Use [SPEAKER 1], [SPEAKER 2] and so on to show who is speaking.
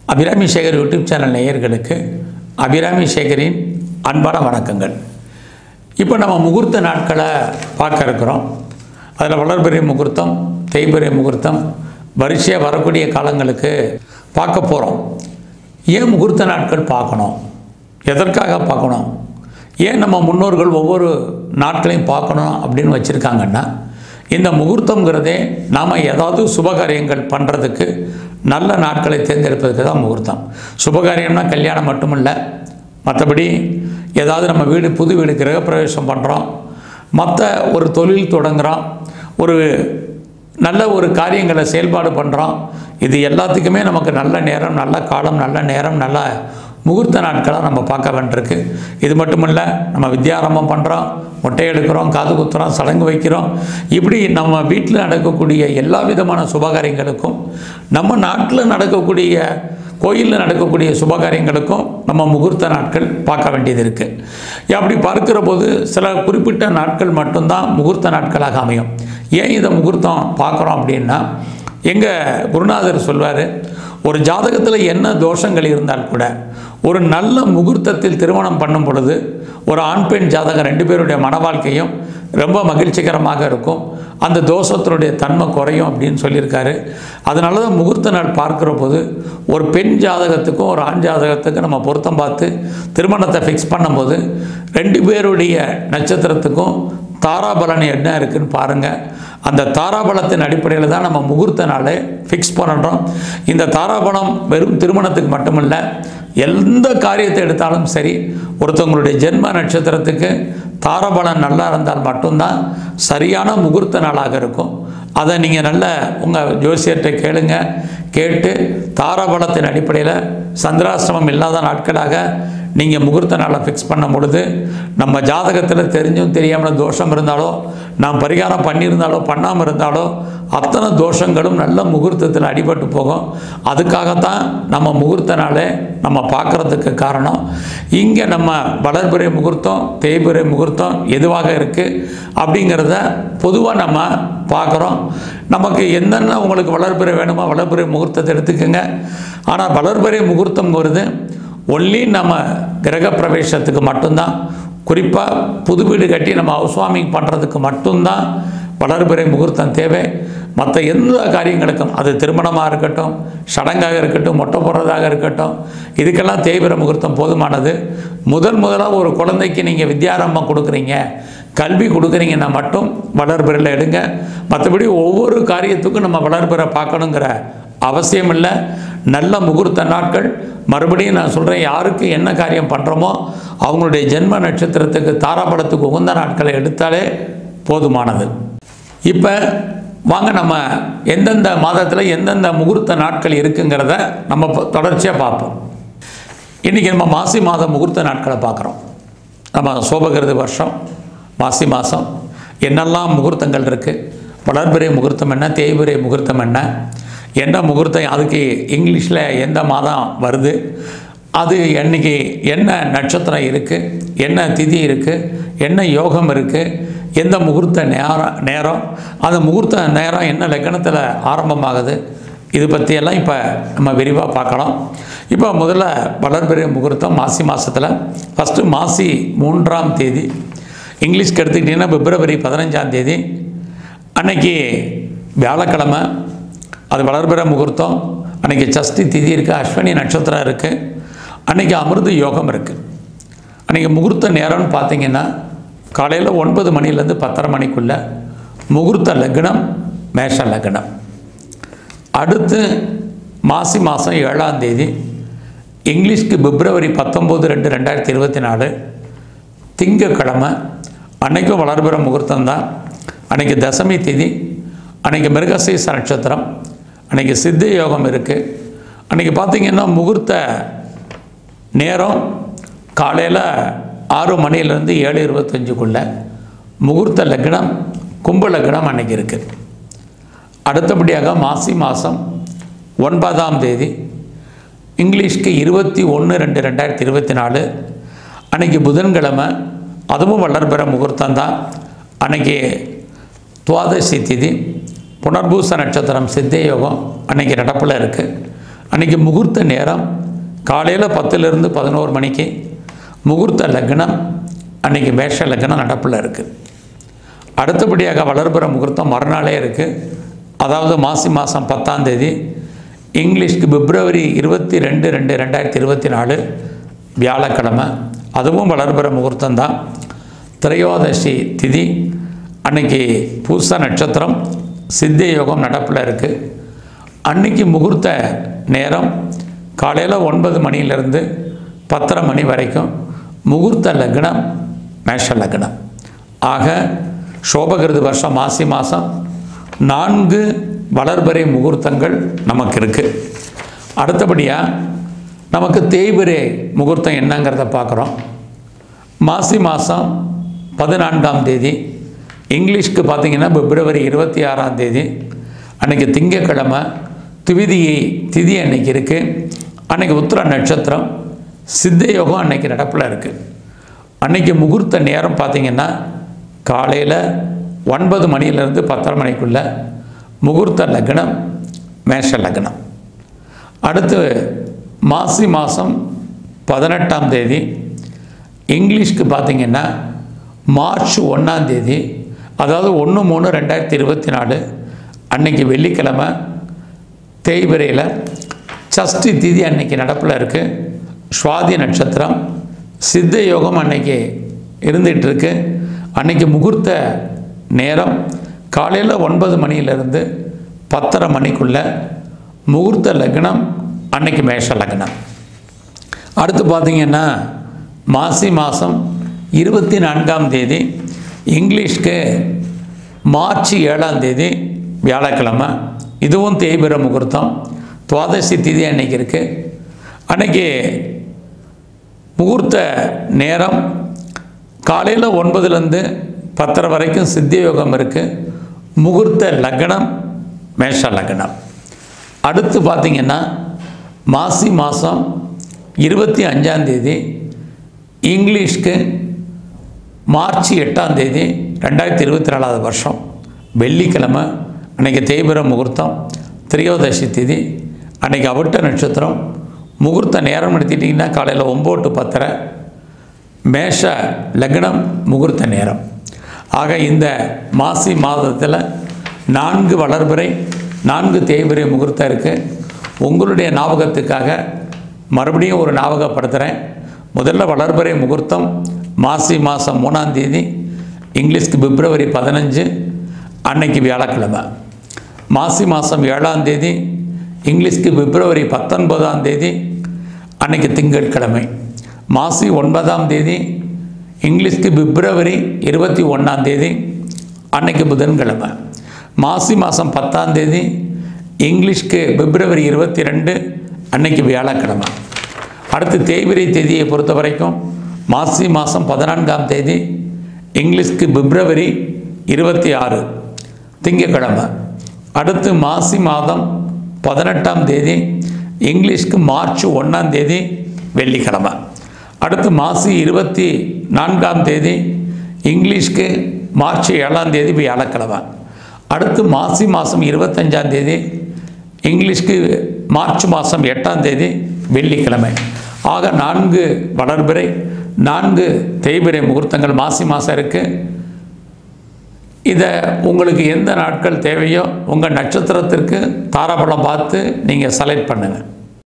[SPEAKER 1] Abirami Sekar YouTube channel நேயர்களுக்கு அபிராமி சேகரின் அன்பான வணக்கங்கள் இப்போ நம்ம முகூர்த்த நாட்களை பார்க்க இருக்கிறோம் அதில் வளர்பிறை முகூர்த்தம் தேய்பிறை முகூர்த்தம் வரிசையாக வரக்கூடிய காலங்களுக்கு பார்க்க போகிறோம் ஏன் முகூர்த்த நாட்கள் பார்க்கணும் எதற்காக பார்க்கணும் ஏன் நம்ம முன்னோர்கள் ஒவ்வொரு நாட்களையும் பார்க்கணும் அப்படின்னு வச்சுருக்காங்கன்னா இந்த முகூர்த்தங்கிறதே நாம் ஏதாவது சுபகாரியங்கள் பண்ணுறதுக்கு நல்ல நாட்களை தேர்ந்தெடுப்பதுக்கு தான் முகூர்த்தம் சுபகாரியம்னா கல்யாணம் மட்டுமில்லை மற்றபடி ஏதாவது நம்ம வீடு புது வீடு கிரகப்பிரவேசம் பண்ணுறோம் மற்ற ஒரு தொழில் தொடங்குகிறோம் ஒரு நல்ல ஒரு காரியங்களை செயல்பாடு பண்ணுறோம் இது எல்லாத்துக்குமே நமக்கு நல்ல நேரம் நல்ல காலம் நல்ல நேரம் நல்ல முகூர்த்த நாட்களாக நம்ம பார்க்க வேண்டியிருக்கு இது மட்டும் இல்லை நம்ம வித்யாரம்பம் பண்ணுறோம் மொட்டை எடுக்கிறோம் காது குத்துறோம் சடங்கு வைக்கிறோம் இப்படி நம்ம வீட்டில் நடக்கக்கூடிய எல்லா விதமான சுபகாரியங்களுக்கும் நம்ம நாட்டில் நடக்கக்கூடிய கோயிலில் நடக்கக்கூடிய சுபகாரியங்களுக்கும் நம்ம முகூர்த்த நாட்கள் பார்க்க வேண்டியது இருக்குது அப்படி பார்க்கிற போது சில குறிப்பிட்ட நாட்கள் மட்டும்தான் முகூர்த்த நாட்களாக அமையும் ஏன் இதை முகூர்த்தம் பார்க்குறோம் அப்படின்னா எங்கள் குருநாதர் சொல்வார் ஒரு ஜாதகத்தில் என்ன தோஷங்கள் இருந்தால் கூட ஒரு நல்ல முகூர்த்தத்தில் திருமணம் பண்ணும் பொழுது ஒரு ஆண் பெண் ஜாதகம் ரெண்டு பேருடைய மன வாழ்க்கையும் ரொம்ப மகிழ்ச்சிகரமாக இருக்கும் அந்த தோஷத்தினுடைய தன்மை குறையும் அப்படின்னு சொல்லியிருக்காரு அதனால தான் முகூர்த்த நாள் பார்க்குற போது ஒரு பெண் ஜாதகத்துக்கும் ஒரு ஆண் ஜாதகத்துக்கும் நம்ம பொருத்தம் பார்த்து திருமணத்தை ஃபிக்ஸ் பண்ணும்போது ரெண்டு பேருடைய நட்சத்திரத்துக்கும் தாராபலன் என்ன இருக்குன்னு பாருங்கள் அந்த தாராபலத்தின் அடிப்படையில் தான் நம்ம முகூர்த்த நாளை ஃபிக்ஸ் பண்ணுறோம் இந்த தாராபலம் வெறும் திருமணத்துக்கு மட்டுமில்ல எந்த காரியத்தை எடுத்தாலும் சரி ஒருத்தவங்களுடைய ஜென்ம நட்சத்திரத்துக்கு தாராபலம் நல்லா இருந்தால் மட்டும்தான் சரியான முகூர்த்த நாளாக இருக்கும் அதை நீங்கள் நல்ல உங்கள் ஜோசியர்கிட்ட கேளுங்க கேட்டு தாராபலத்தின் அடிப்படையில் சந்திராசிரமம் இல்லாத நாட்களாக நீங்கள் முகூர்த்த நாளை ஃபிக்ஸ் பண்ணும் பொழுது நம்ம ஜாதகத்தில் தெரிஞ்சும் தெரியாமல் தோஷம் இருந்தாலோ நாம் பரிகாரம் பண்ணியிருந்தாலோ பண்ணாமல் இருந்தாலோ அத்தனை தோஷங்களும் நல்ல முகூர்த்தத்தில் அடிபட்டு போகும் அதுக்காகத்தான் நம்ம முகூர்த்த நாளை நம்ம பார்க்குறதுக்கு காரணம் இங்கே நம்ம வளர்பிறை முகூர்த்தம் தேய்பிறை முகூர்த்தம் எதுவாக இருக்குது அப்படிங்கிறத பொதுவாக நம்ம பார்க்குறோம் நமக்கு என்னென்ன உங்களுக்கு வளர்பிறை வேணுமோ வளர்பிறை முகூர்த்தத்தை எடுத்துக்கோங்க ஆனால் வளர்பிறை முகூர்த்தங்கிறது ஒன்லி நம்ம கிரகப்பிரவேசத்துக்கு மட்டும்தான் குறிப்பாக புது வீடு கட்டி நம்ம ஹவுஸ் வார்மிங் பண்ணுறதுக்கு மட்டும்தான் வளர்பிறை முகூர்த்தம் தேவை மற்ற எந்த காரியங்களுக்கும் அது திருமணமாக இருக்கட்டும் சடங்காக இருக்கட்டும் மொட்டை போடுறதாக இருக்கட்டும் இதுக்கெல்லாம் தேய்பிற முகூர்த்தம் போதுமானது முதல் முதலாக ஒரு குழந்தைக்கு நீங்கள் வித்யாரம்பம் கொடுக்குறீங்க கல்வி கொடுக்குறீங்கன்னா மட்டும் வளர்பிறையில் எடுங்க மற்றபடி ஒவ்வொரு காரியத்துக்கும் நம்ம வளர்பிறை பார்க்கணுங்கிற அவசியம் இல்லை நல்ல முகூர்த்த நாட்கள் மறுபடியும் நான் சொல்கிறேன் யாருக்கு என்ன காரியம் பண்ணுறோமோ அவங்களுடைய ஜென்ம நட்சத்திரத்துக்கு தாராபலத்துக்கு உகந்த நாட்களை எடுத்தாலே போதுமானது இப்போ வாங்க நம்ம எந்தெந்த மாதத்தில் எந்தெந்த முகூர்த்த நாட்கள் இருக்குங்கிறத நம்ம இப்போ தொடர்ச்சியாக பார்ப்போம் இன்றைக்கி நம்ம மாசி மாத முகூர்த்த நாட்களை பார்க்குறோம் நம்ம சோபகிருது வருஷம் மாசி மாதம் என்னெல்லாம் முகூர்த்தங்கள் இருக்குது வளர்பிறை முகூர்த்தம் என்ன தேய்பிறை முகூர்த்தம் என்ன என்ன முகூர்த்தம் அதுக்கு இங்கிலீஷில் எந்த மாதம் வருது அது என்னைக்கு என்ன நட்சத்திரம் இருக்குது என்ன திதி இருக்குது என்ன யோகம் இருக்குது எந்த முகூர்த்த நேரம் நேரம் அந்த முகூர்த்த நேரம் என்ன லக்கணத்தில் ஆரம்பமாகுது இது பற்றியெல்லாம் இப்போ நம்ம விரிவாக பார்க்கலாம் இப்போ முதல்ல வளர்பிறை முகூர்த்தம் மாசி மாதத்தில் ஃபஸ்ட்டு மாசி மூன்றாம் தேதி இங்கிலீஷ்க்கு எடுத்துக்கிட்டிங்கன்னா பிப்ரவரி பதினஞ்சாம் தேதி அன்னைக்கு வியாழக்கிழமை அது வளர்பிற முகூர்த்தம் அன்றைக்கி சஷ்டி திதி இருக்குது அஸ்வினி நட்சத்திரம் இருக்குது அன்றைக்கி அமிர்த யோகம் இருக்குது அன்றைக்கி முகூர்த்த நேரம்னு பார்த்தீங்கன்னா காலையில் ஒன்பது மணிலேருந்து பத்தரை மணிக்குள்ளே முகூர்த்த லக்னம் மேஷ லக்னம் அடுத்து மாசி மாதம் ஏழாம் தேதி இங்கிலீஷ்க்கு பிப்ரவரி பத்தொம்போது ரெண்டு ரெண்டாயிரத்தி இருபத்தி நாலு திங்கக்கிழமை அன்றைக்கும் வளர்பிற முகூர்த்தம் தான் அன்றைக்கி தசமி திதி அன்றைக்கி மிருகசீச நட்சத்திரம் அன்றைக்கி சித்த யோகம் இருக்குது அன்றைக்கி பார்த்திங்கன்னா முகூர்த்த நேரம் காலையில் ஆறு மணிலேருந்து ஏழு இருபத்தஞ்சுக்குள்ளே முகூர்த்த லக்னம் கும்ப லக்னம் அன்றைக்கி இருக்குது அடுத்தபடியாக மாசி மாதம் ஒன்பதாம் தேதி இங்கிலீஷ்க்கு இருபத்தி ஒன்று ரெண்டு ரெண்டாயிரத்தி இருபத்தி நாலு அன்றைக்கி புதன்கிழமை அதுவும் வளர்பிற முகூர்த்தம் தான் அன்றைக்கி துவாதசி திதி புனர்பூச நட்சத்திரம் சித்த யோகம் அன்றைக்கி நடப்பில் இருக்குது அன்றைக்கி முகூர்த்த நேரம் காலையில் பத்துலேருந்து பதினோரு மணிக்கு முகூர்த்த லக்னம் அன்றைக்கி மேஷ லக்னம் நடப்பில் இருக்குது அடுத்தபடியாக வளர்பிற முகூர்த்தம் மறுநாளே இருக்குது அதாவது மாசி மாதம் பத்தாம் தேதி இங்கிலீஷ்க்கு பிப்ரவரி இருபத்தி ரெண்டு ரெண்டு ரெண்டாயிரத்தி இருபத்தி நாலு வியாழக்கிழமை அதுவும் வளர்பிற முகூர்த்தம் தான் திரையோதசி திதி அன்னைக்கு பூச நட்சத்திரம் சித்த யோகம் நடப்பில் இருக்குது அன்னைக்கு முகூர்த்த நேரம் காலையில் ஒன்பது மணியிலிருந்து பத்தரை மணி வரைக்கும் முகூர்த்த லக்னம் மேஷ லக்னம் ஆக சோபகிருது வருஷம் மாசி மாதம் நான்கு வளர்பறை முகூர்த்தங்கள் நமக்கு இருக்குது அடுத்தபடியாக நமக்கு தேய்பிரை முகூர்த்தம் என்னங்கிறத பார்க்குறோம் மாசி மாதம் பதினான்காம் தேதி இங்கிலீஷ்க்கு பார்த்தீங்கன்னா பிப்ரவரி இருபத்தி ஆறாம் தேதி அன்றைக்கி திங்கக்கிழமை துவிதியை திதி அன்னைக்கு இருக்குது அன்றைக்கி உத்திர நட்சத்திரம் சித்த யோகம் அன்னைக்கு நடப்பில் இருக்குது அன்னைக்கு முகூர்த்த நேரம் பார்த்தீங்கன்னா காலையில் ஒன்பது மணியிலேருந்து பத்தரை மணிக்குள்ள முகூர்த்த லக்னம் மேஷ லக்னம் அடுத்து மாசி மாதம் பதினெட்டாம் தேதி இங்கிலீஷ்க்கு பார்த்தீங்கன்னா மார்ச் ஒன்றாம் தேதி அதாவது ஒன்று மூணு ரெண்டாயிரத்தி இருபத்தி நாலு அன்னைக்கு வெள்ளிக்கிழமை தேய்பிரையில் சஷ்டி திதி அன்னைக்கு நடப்பில் இருக்குது சுவாதி நட்சத்திரம் சித்த யோகம் அன்னைக்கு இருந்துகிட்ருக்கு அன்னைக்கு முகூர்த்த நேரம் காலையில் ஒன்பது மணியிலிருந்து பத்தரை மணிக்குள்ள முகூர்த்த லக்னம் அன்னைக்கு மேஷ லக்னம் அடுத்து பார்த்தீங்கன்னா மாசி மாதம் இருபத்தி நான்காம் தேதி இங்கிலீஷ்க்கு மார்ச் ஏழாம் தேதி வியாழக்கிழமை இதுவும் தேய்பிர முகூர்த்தம் துவாதசி திதி அன்னைக்கு இருக்குது அன்னைக்கு முகூர்த்த நேரம் காலையில் ஒன்பதுலேருந்து பத்தரை வரைக்கும் சித்தி யோகம் இருக்குது முகூர்த்த லக்னம் மேஷ லக்னம் அடுத்து பார்த்திங்கன்னா மாசி மாதம் இருபத்தி அஞ்சாம் தேதி இங்கிலீஷ்க்கு மார்ச் எட்டாம் தேதி ரெண்டாயிரத்தி இருபத்தி நாலாவது வருஷம் வெள்ளிக்கிழமை அன்றைக்கி தேய்பிர முகூர்த்தம் திரையோதசி திதி அன்றைக்கி அவிட்ட நட்சத்திரம் முகூர்த்த நேரம் எடுத்துட்டிங்கன்னா காலையில் ஒம்பது டு பத்தரை மேஷ லக்னம் முகூர்த்த நேரம் ஆக இந்த மாசி மாதத்தில் நான்கு வளர்பிறை நான்கு தேய்பிறை முகூர்த்தம் இருக்குது உங்களுடைய ஞாபகத்துக்காக மறுபடியும் ஒரு ஞாபகப்படுத்துகிறேன் முதல்ல வளர்பிறை முகூர்த்தம் மாசி மாதம் மூணாம் தேதி இங்கிலீஷ்க்கு பிப்ரவரி பதினஞ்சு அன்னைக்கு வியாழக்கிழமை மாசி மாதம் ஏழாம் தேதி இங்கிலீஷ்க்கு பிப்ரவரி பத்தொன்பதாம் தேதி அன்னைக்கு திங்கட்கிழமை மாசி ஒன்பதாம் தேதி இங்கிலீஷ்க்கு பிப்ரவரி இருபத்தி ஒன்றாம் தேதி அன்னைக்கு புதன்கிழமை மாசி மாதம் பத்தாம் தேதி இங்கிலீஷ்க்கு பிப்ரவரி இருபத்தி ரெண்டு அன்னைக்கு வியாழக்கிழமை அடுத்து தேய்பிரை தேதியை பொறுத்த வரைக்கும் மாசி மாதம் பதினான்காம் தேதி இங்கிலீஷ்க்கு பிப்ரவரி இருபத்தி ஆறு திங்கக்கிழமை அடுத்து மாசி மாதம் பதினெட்டாம் தேதி இங்கிலீஷ்க்கு மார்ச் ஒன்றாம் தேதி வெள்ளிக்கிழமை அடுத்து மாசி இருபத்தி நான்காம் தேதி இங்கிலீஷ்க்கு மார்ச் ஏழாம் தேதி வியாழக்கிழமை அடுத்து மாசி மாதம் இருபத்தஞ்சாம் தேதி இங்கிலீஷ்க்கு மார்ச் மாதம் எட்டாம் தேதி வெள்ளிக்கிழமை ஆக நான்கு வளர்பிறை நான்கு தேய்பிறை முகூர்த்தங்கள் மாசி மாதம் இருக்குது இதை உங்களுக்கு எந்த நாட்கள் தேவையோ உங்கள் நட்சத்திரத்திற்கு தாராபலம் பார்த்து நீங்கள் செலக்ட் பண்ணுங்கள்